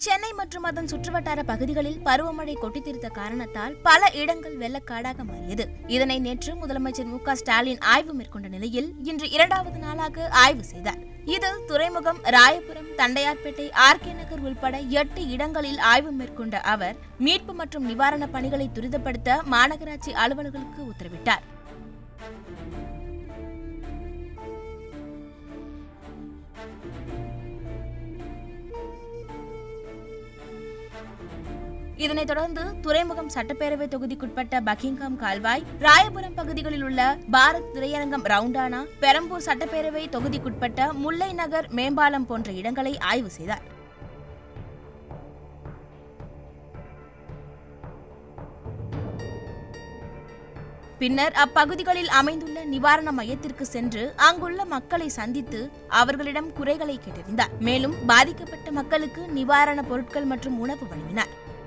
சென்னை மற்றும் அதன் சுற்றுவட்டார பகுதிகளில் பருவமழை கொட்டித்தீர்த்த காரணத்தால் பல இடங்கள் வெள்ளக்காடாக மாறியது இதனை நேற்று முதலமைச்சர் மு க ஸ்டாலின் ஆய்வு மேற்கொண்ட நிலையில் இன்று இரண்டாவது நாளாக ஆய்வு செய்தார் இதில் துறைமுகம் ராயபுரம் தண்டையார்பேட்டை ஆர்கே நகர் உள்பட எட்டு இடங்களில் ஆய்வு மேற்கொண்ட அவர் மீட்பு மற்றும் நிவாரணப் பணிகளை துரிதப்படுத்த மாநகராட்சி அலுவலர்களுக்கு உத்தரவிட்டார் இதனைத் தொடர்ந்து துறைமுகம் சட்டப்பேரவை தொகுதிக்குட்பட்ட பக்கிங்ஹாம் கால்வாய் ராயபுரம் பகுதிகளில் உள்ள பாரத் திரையரங்கம் ரவுண்டானா பெரம்பூர் சட்டப்பேரவை தொகுதிக்குட்பட்ட முல்லை நகர் மேம்பாலம் போன்ற இடங்களை ஆய்வு செய்தார் பின்னர் அப்பகுதிகளில் அமைந்துள்ள நிவாரண மையத்திற்கு சென்று அங்குள்ள மக்களை சந்தித்து அவர்களிடம் குறைகளை கேட்டறிந்தார் மேலும் பாதிக்கப்பட்ட மக்களுக்கு நிவாரண பொருட்கள் மற்றும் உணவு வழங்கினார்